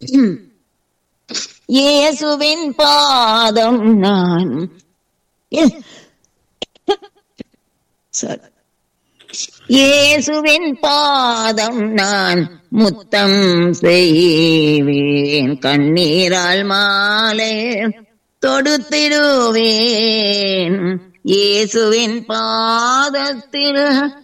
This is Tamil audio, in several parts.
இயேசுவின் பாதம் நான் Sorry. இயேசுவின் பாதம் நான் முத்தம் செய்வேன் கண்ணீரால் மாலை தொடுத்திடுவேன் இயேசுவின் பாதத்தில்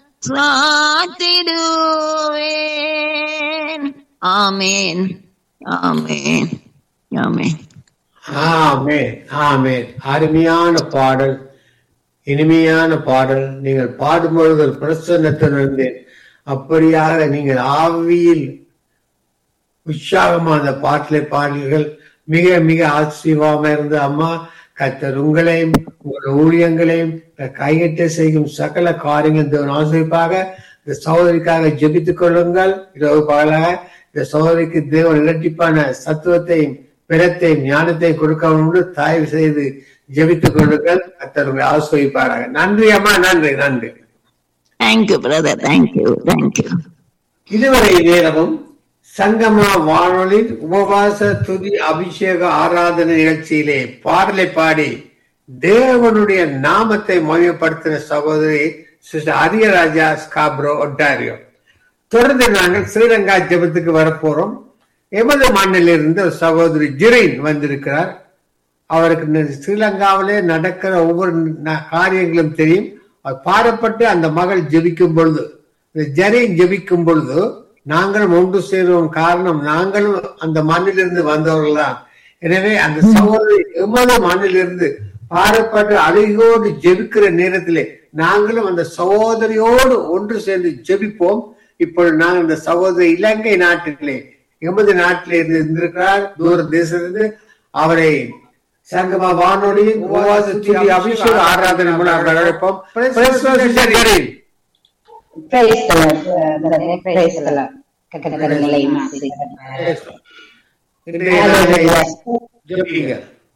சாத்திடுவேன் ஆமேன் ஆமேன் ஆமேன் ஆமென் ஆமென் அருமையான பாடல் இனிமையான பாடல் நீங்கள் பாடும்பொழுது ஒரு பிரசன்னத்தில் இருந்தேன் அப்படியாக நீங்கள் ஆவியில் உற்சாகமா அந்த பாட்டிலே பாடல்கள் மிக மிக ஆச்சரியமா இருந்த அம்மா கத்தர் உங்களையும் உங்கள் ஊழியங்களையும் கைகட்ட செய்யும் சகல காரியங்கள் தேவன் ஆசிரிப்பாக இந்த சகோதரிக்காக ஜெபித்துக் கொள்ளுங்கள் இரவு பகலாக இந்த சகோதரிக்கு தேவன் இரட்டிப்பான சத்துவத்தையும் பிறத்தையும் ஞானத்தையும் கொடுக்க வேண்டும் தயவு செய்து ஜெபித்துக் கொள்ளுங்கள் கத்தர் உங்களை ஆசிரிப்பாராக நன்றி அம்மா நன்றி நன்றி தேங்க்யூ பிரதர் தேங்க்யூ தேங்க்யூ இதுவரை நேரமும் சங்கமா வானொலி உபவாச துதி அபிஷேக ஆராதனை நிகழ்ச்சியிலே பாடலை பாடி தேவனுடைய நாமத்தை மகிமைப்படுத்தின சகோதரி சிஸ்டர் அரியராஜா ஸ்காப்ரோ ஒட்டாரியோ தொடர்ந்து நாங்கள் ஸ்ரீலங்கா ஜெபத்துக்கு வரப்போறோம் எமது மண்ணிலிருந்து ஒரு சகோதரி ஜிரின் வந்திருக்கிறார் அவருக்கு இந்த ஸ்ரீலங்காவிலே நடக்கிற ஒவ்வொரு ந- காரியங்களும் தெரியும் அவர் பாடப்பட்டு அந்த மகள் ஜெபிக்கும் பொழுது இந்த ஜெரின் ஜெபிக்கும் பொழுது நாங்களும் ஒன்று சேருவோம் காரணம் நாங்களும் அந்த மண்ணிலிருந்து வந்தவர்கள் தான் எனவே அந்த சகோதரி எமது மண்ணிலிருந்து பாடப்பட்டு அழுகையோடு ஜெபிக்கிற நேரத்திலே நாங்களும் அந்த சகோதரியோடு ஒன்று சேர்ந்து ஜெபிப்போம் இப்பொழுது நாங்கள் இந்த சகோதரி இலங்கை நாட்டிலே எமது நாட்டிலே இருந்து இருந்திருக்கிறார் தூர தேசத்திலிருந்து அவரை சங்கமா வானொலி உபவாச துதி அபிஷேக ஆராதனை மூலம் அழைப்போம் Praise the Lord, Sister Jane. Praise the Lord, brother. Praise the Lord. கர்த்தர்களை ஆசீர்வதிப்பார். இன்றைய நாளை ஜெபிங்க.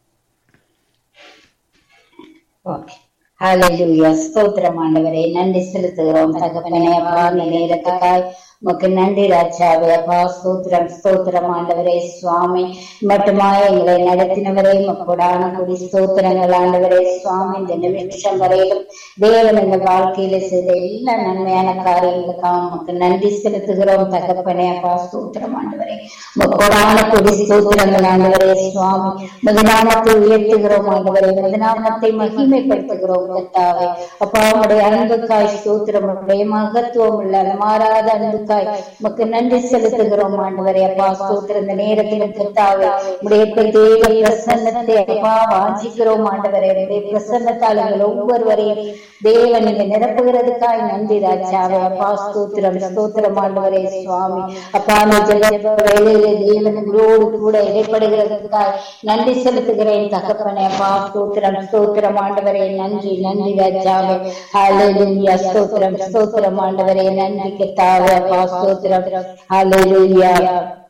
Okay. Hallelujah. ஸ்தோத்திரம் ஆண்டவரே நன்றி செலுத்துகிறோம் தகப்பனே அப்பா இந்த நேரத்துக்காய் உமக்கு நன்றி ராஜாவே அப்பா ஸ்தோத்திரம் ஸ்தோத்திரம் ஆண்டவரே சுவாமி மட்டுமாய் எங்களை நடத்தினவரே மக்கோடான குடி ஸ்தோத்திரங்கள் ஆண்டவரே சுவாமி இந்த நிமிஷம் வரையிலும் தேவன் இந்த வாழ்க்கையில செய்த எல்லா நன்மையான காரியங்களுக்காக உமக்கு நன்றி செலுத்துகிறோம் தகப்பனே அப்பா ஸ்தோத்திரம் ஆண்டவரே மக்கோடான குடி ஸ்தோத்திரங்கள் ஆண்டவரே சுவாமி மதுநாமத்தை உயர்த்துகிறோம் ஆண்டவரே மதுநாமத்தை மகிமைப்படுத்துகிறோம் கர்த்தாவே அப்பா உடைய அன்புக்காய் ஸ்தோத்திரம் உடைய மகத்துவம் உள்ள அந்த மாறாத அன்புக்காய் உமக்கு நன்றி செலுத்துகிறோம் ஆண்டவரே அப்பா ஸ்தோத்திரம் இந்த நேரத்திலும் கர்த்தாவே உடைய பிரத்யேக பிரசன்னத்தை அப்பா வாஞ்சிக்கிறோம் ஆண்டவரே உடைய பிரசன்னத்தால் எங்கள் ஒவ்வொருவரையும் தேவன் நீங்க நிரப்புகிறதுக்காய் நன்றி ராஜாவே அப்பா ஸ்தோத்திரம் ஸ்தோத்திரம் ஆண்டவரே சுவாமி அப்பா அந்த ஜெப வேலையிலே தேவன் உங்களோடு கூட இடைப்படுகிறதுக்காய் நன்றி செலுத்துகிறேன் தகப்பனே அப்பா ஸ்தோத்திரம் ஸ்தோத்திரம் ஆண்டவரே நன்றி நன்றி ராஜாவே ஹalleluya ஸ்தோத்திரம் ஸ்தோத்திரம் ஆண்டவரே நன்றி கர்த்தாவே அப்பா ஸ்தோத்திரம் ஹalleluya